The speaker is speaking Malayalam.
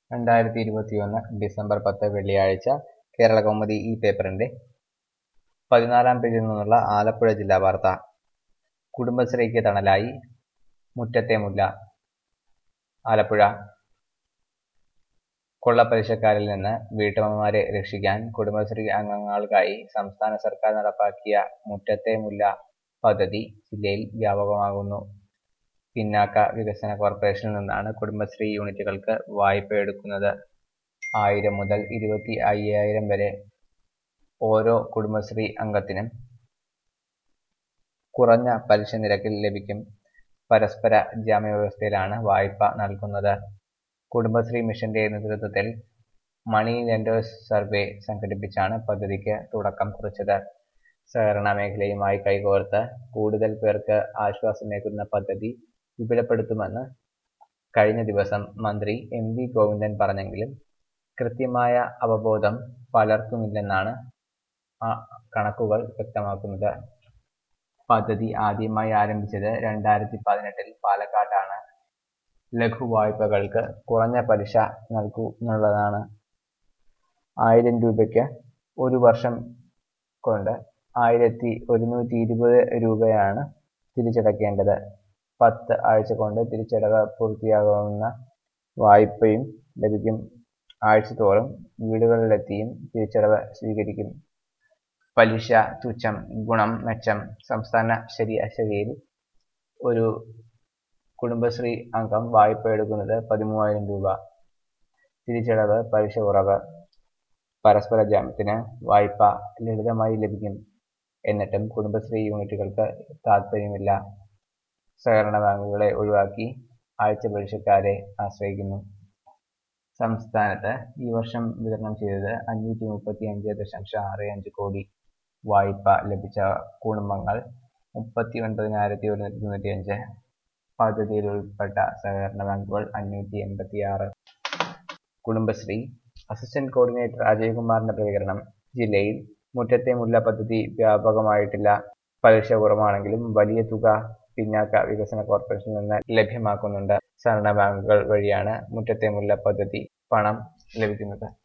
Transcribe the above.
രണ്ടായിരത്തി ഇരുപത്തിയൊന്ന് ഡിസംബർ പത്ത് വെള്ളിയാഴ്ച കേരളകൗമുദി ഈ പേപ്പറിന്റെ പതിനാലാം പേജിൽ നിന്നുള്ള ആലപ്പുഴ ജില്ലാ വാർത്ത കുടുംബശ്രീക്ക് തണലായി മുറ്റത്തെ മുല്ല ആലപ്പുഴ കൊള്ളപ്പലിശക്കാരിൽ നിന്ന് വീട്ടമ്മമാരെ രക്ഷിക്കാൻ കുടുംബശ്രീ അംഗങ്ങൾക്കായി സംസ്ഥാന സർക്കാർ നടപ്പാക്കിയ മുറ്റത്തെ മുല്ല പദ്ധതി ജില്ലയിൽ വ്യാപകമാകുന്നു പിന്നാക്ക വികസന കോർപ്പറേഷനിൽ നിന്നാണ് കുടുംബശ്രീ യൂണിറ്റുകൾക്ക് വായ്പ എടുക്കുന്നത് ആയിരം മുതൽ ഇരുപത്തി അയ്യായിരം വരെ ഓരോ കുടുംബശ്രീ അംഗത്തിനും കുറഞ്ഞ പലിശ നിരക്കിൽ ലഭിക്കും പരസ്പര ജാമ്യവ്യവസ്ഥയിലാണ് വായ്പ നൽകുന്നത് കുടുംബശ്രീ മിഷന്റെ നേതൃത്വത്തിൽ മണി ലെൻഡേഴ്സ് സർവേ സംഘടിപ്പിച്ചാണ് പദ്ധതിക്ക് തുടക്കം കുറിച്ചത് സഹകരണ മേഖലയുമായി കൈകോർത്ത് കൂടുതൽ പേർക്ക് ആശ്വാസമേകുന്ന പദ്ധതി വിപുലപ്പെടുത്തുമെന്ന് കഴിഞ്ഞ ദിവസം മന്ത്രി എം വി ഗോവിന്ദൻ പറഞ്ഞെങ്കിലും കൃത്യമായ അവബോധം പലർക്കുമില്ലെന്നാണ് ആ കണക്കുകൾ വ്യക്തമാക്കുന്നത് പദ്ധതി ആദ്യമായി ആരംഭിച്ചത് രണ്ടായിരത്തി പതിനെട്ടിൽ പാലക്കാട്ടാണ് ലഘുവായ്പകൾക്ക് കുറഞ്ഞ പലിശ നൽകുന്നുള്ളതാണ് ആയിരം രൂപയ്ക്ക് ഒരു വർഷം കൊണ്ട് ആയിരത്തി ഒരുന്നൂറ്റി ഇരുപത് രൂപയാണ് തിരിച്ചടയ്ക്കേണ്ടത് പത്ത് ആഴ്ച കൊണ്ട് തിരിച്ചടവ് പൂർത്തിയാകാവുന്ന വായ്പയും ലഭിക്കും ആഴ്ചതോറും വീടുകളിലെത്തിയും തിരിച്ചടവ് സ്വീകരിക്കും പലിശ തുച്ഛം ഗുണം മെച്ചം സംസ്ഥാന ശരിയാശരിയിൽ ഒരു കുടുംബശ്രീ അംഗം വായ്പ എടുക്കുന്നത് പതിമൂവായിരം രൂപ തിരിച്ചടവ് പലിശ കുറവ് പരസ്പര ജാമ്യത്തിന് വായ്പ ലളിതമായി ലഭിക്കും എന്നിട്ടും കുടുംബശ്രീ യൂണിറ്റുകൾക്ക് താൽപ്പര്യമില്ല സഹകരണ ബാങ്കുകളെ ഒഴിവാക്കി ആഴ്ച പലിശക്കാരെ ആശ്രയിക്കുന്നു സംസ്ഥാനത്ത് ഈ വർഷം വിതരണം ചെയ്തത് അഞ്ഞൂറ്റി മുപ്പത്തി അഞ്ച് ദശാംശം ആറ് അഞ്ച് കോടി വായ്പ ലഭിച്ച കുടുംബങ്ങൾ മുപ്പത്തി ഒൻപതിനായിരത്തി ഒരുന്നൂറ്റി തൊണ്ണൂറ്റി അഞ്ച് പദ്ധതിയിൽ ഉൾപ്പെട്ട സഹകരണ ബാങ്കുകൾ അഞ്ഞൂറ്റി എൺപത്തി ആറ് കുടുംബശ്രീ അസിസ്റ്റന്റ് കോർഡിനേറ്റർ അജയ്കുമാറിന്റെ പ്രതികരണം ജില്ലയിൽ മുറ്റത്തെ മുല്ല പദ്ധതി വ്യാപകമായിട്ടില്ല പലിശ കുറവാണെങ്കിലും വലിയ തുക പിന്നാക്ക വികസന കോർപ്പറേഷനിൽ നിന്ന് ലഭ്യമാക്കുന്നുണ്ട് സഹകരണ ബാങ്കുകൾ വഴിയാണ് മുറ്റത്തെ മുല്ല പദ്ധതി പണം ലഭിക്കുന്നത്